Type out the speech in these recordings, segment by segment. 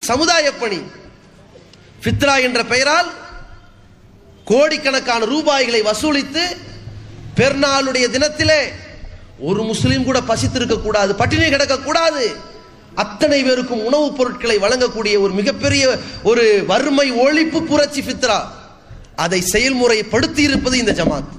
சமுதாய பணி ஃபித்ரா என்ற பெயரால் கோடிக்கணக்கான ரூபாய்களை வசூலித்து பெருநாளுடைய தினத்திலே ஒரு முஸ்லீம் கூட பசித்திருக்க கூடாது பட்டினி கிடக்க கூடாது அத்தனை பேருக்கும் உணவுப் பொருட்களை வழங்கக்கூடிய ஒரு மிகப்பெரிய ஒரு வறுமை ஒழிப்பு புரட்சி ஃபித்ரா அதை செயல்முறைப்படுத்தி இருப்பது இந்த ஜமாத்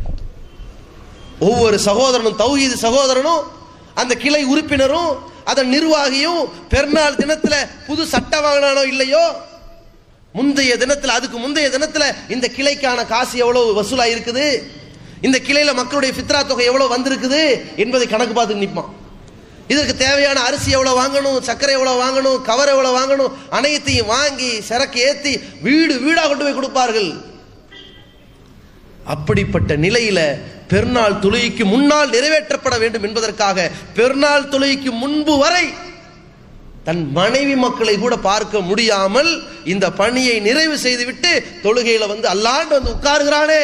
ஒவ்வொரு சகோதரனும் தௌஹீது சகோதரனும் அந்த கிளை உறுப்பினரும் அதன் நிர்வாகியும் பெருநாள் தினத்துல புது சட்ட வாங்கினானோ இல்லையோ முந்தைய தினத்துல அதுக்கு முந்தைய தினத்துல இந்த கிளைக்கான காசு எவ்வளவு வசூலா இருக்குது இந்த கிளையில மக்களுடைய ஃபித்ரா தொகை எவ்வளவு வந்திருக்குது என்பதை கணக்கு பார்த்து நிற்பான் இதற்கு தேவையான அரிசி எவ்வளவு வாங்கணும் சர்க்கரை எவ்வளவு வாங்கணும் கவர் எவ்வளவு வாங்கணும் அனைத்தையும் வாங்கி சரக்கு ஏத்தி வீடு வீடா கொண்டு போய் கொடுப்பார்கள் அப்படிப்பட்ட நிலையில பெருநாள் தொழுகைக்கு முன்னால் நிறைவேற்றப்பட வேண்டும் என்பதற்காக பெருநாள் தொழுகைக்கு முன்பு வரை தன் மனைவி மக்களை கூட பார்க்க முடியாமல் இந்த பணியை நிறைவு செய்துவிட்டு தொழுகையில வந்து அல்லாண்டு வந்து உட்காருகிறானே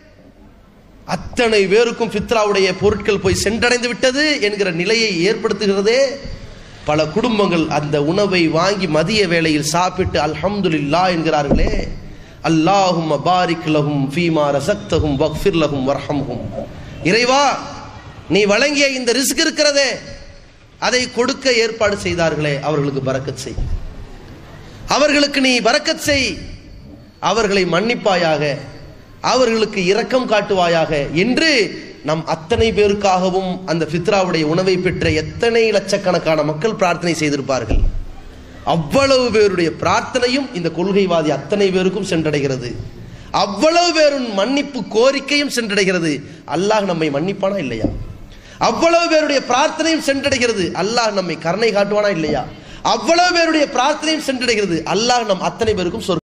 அத்தனை பேருக்கும் ஃபித்ராவுடைய பொருட்கள் போய் சென்றடைந்து விட்டது என்கிற நிலையை ஏற்படுத்துகிறதே பல குடும்பங்கள் அந்த உணவை வாங்கி மதிய வேளையில் சாப்பிட்டு அல்ஹம்துலில்லா என்கிறார்களே அல்லாஹும் பாரிக் லஹும் ஃபீமா ரசக்தஹும் வக்ஃபிர் லஹும் வர்ஹம்ஹும் இறைவா நீ வழங்கிய இந்த ரிஸ்க் இருக்கிறதே அதை கொடுக்க ஏற்பாடு செய்தார்களே அவர்களுக்கு பரக்கத் செய் அவர்களுக்கு நீ பரக்கத் செய் அவர்களை மன்னிப்பாயாக அவர்களுக்கு இரக்கம் காட்டுவாயாக என்று நம் அத்தனை பேருக்காகவும் அந்த ஃபித்ராவுடைய உணவை பெற்ற எத்தனை லட்சக்கணக்கான மக்கள் பிரார்த்தனை செய்திருப்பார்கள் அவ்வளவு பேருடைய பிரார்த்தனையும் இந்த கொள்கைவாதி அத்தனை பேருக்கும் சென்றடைகிறது அவ்வளவு பேரும் மன்னிப்பு கோரிக்கையும் சென்றடைகிறது அல்லாஹ் நம்மை மன்னிப்பானா இல்லையா அவ்வளவு பேருடைய பிரார்த்தனையும் சென்றடைகிறது அல்லாஹ் நம்மை கருணை காட்டுவானா இல்லையா அவ்வளவு பேருடைய பிரார்த்தனையும் சென்றடைகிறது அல்லாஹ் நம் அத்தனை பேருக்கும் சொர்க்க